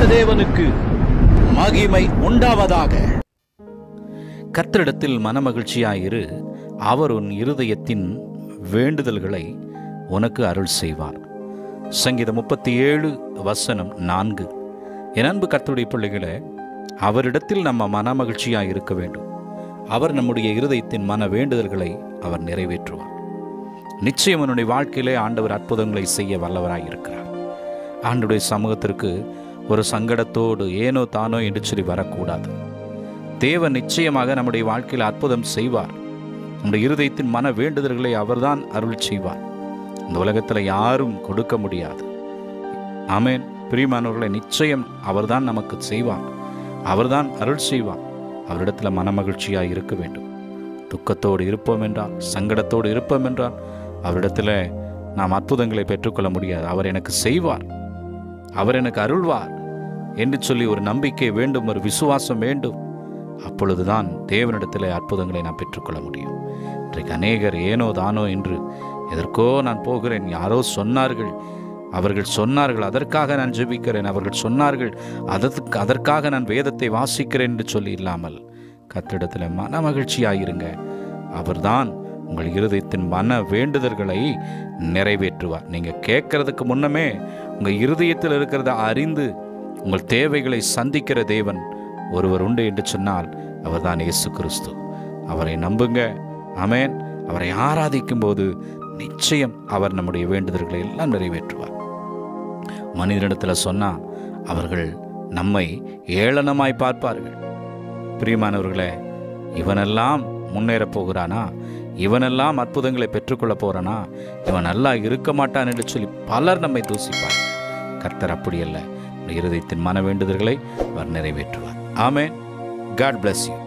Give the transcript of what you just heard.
தேவனுக்கு மகிமை உண்டாவதாக கர்த்தரிடத்தில் மனமகிழ்ச்சியாயிரு அவர் உன் இருதயத்தின் வேண்டுதல்களை உனக்கு அருள் செய்வார் சங்கீதம் முப்பத்தி ஏழு வசனம் நான்கு என் அன்பு கர்த்தருடைய பிள்ளைகளே அவரிடத்தில் நம்ம மனமகிழ்ச்சியாய் இருக்க வேண்டும் அவர் நம்முடைய இருதயத்தின் மன வேண்டுதல்களை அவர் நிறைவேற்றுவார் நிச்சயம் என்னுடைய வாழ்க்கையிலே ஆண்டவர் அற்புதங்களை செய்ய வல்லவராய் இருக்கிறார் ஆண்டுடைய சமூகத்திற்கு ஒரு சங்கடத்தோடு ஏனோ தானோ என்று சொல்லி வரக்கூடாது தேவன் நிச்சயமாக நம்முடைய வாழ்க்கையில் அற்புதம் செய்வார் நம்முடைய இருதயத்தின் மன வேண்டுதல்களை அவர்தான் அருள் செய்வார் இந்த உலகத்தில் யாரும் கொடுக்க முடியாது ஆமேன் பிரியமானவர்களை நிச்சயம் அவர்தான் நமக்கு செய்வார் அவர்தான் அருள் செய்வார் அவரிடத்தில் மனமகிழ்ச்சியாக இருக்க வேண்டும் துக்கத்தோடு இருப்போம் என்றால் சங்கடத்தோடு இருப்போம் என்றால் அவரிடத்தில் நாம் அற்புதங்களை பெற்றுக்கொள்ள முடியாது அவர் எனக்கு செய்வார் அவர் எனக்கு அருள்வார் என்று சொல்லி ஒரு நம்பிக்கை வேண்டும் ஒரு விசுவாசம் வேண்டும் அப்பொழுதுதான் தேவனிடத்தில் அற்புதங்களை நாம் பெற்றுக்கொள்ள முடியும் இன்றைக்கு அநேகர் ஏனோ தானோ என்று எதற்கோ நான் போகிறேன் யாரோ சொன்னார்கள் அவர்கள் சொன்னார்கள் அதற்காக நான் ஜெபிக்கிறேன் அவர்கள் சொன்னார்கள் அதற்கு அதற்காக நான் வேதத்தை வாசிக்கிறேன் என்று சொல்லி இல்லாமல் கத்திடத்தில் மன மகிழ்ச்சியாயிருங்க அவர்தான் உங்கள் இருதயத்தின் மன வேண்டுதல்களை நிறைவேற்றுவார் நீங்கள் கேட்கறதுக்கு முன்னமே உங்கள் இருதயத்தில் இருக்கிறத அறிந்து உங்கள் தேவைகளை சந்திக்கிற தேவன் ஒருவர் உண்டு என்று சொன்னால் அவர்தான் இயேசு கிறிஸ்து அவரை நம்புங்க ஆமேன் அவரை ஆராதிக்கும் போது நிச்சயம் அவர் நம்முடைய வேண்டுதல்களை எல்லாம் நிறைவேற்றுவார் மனிதனிடத்தில் சொன்னால் அவர்கள் நம்மை ஏளனமாய் பார்ப்பார்கள் பிரியமானவர்களே இவனெல்லாம் முன்னேறப் போகிறானா இவனெல்லாம் அற்புதங்களை பெற்றுக்கொள்ள போறானா இவன் நல்லா இருக்க மாட்டான் என்று சொல்லி பலர் நம்மை தூசிப்பார் கர்த்தர் அப்படி அல்ல இருதயத்தின் மன வேண்டுதல்களை அவர் நிறைவேற்றுவார் ஆமேன் காட் bless யூ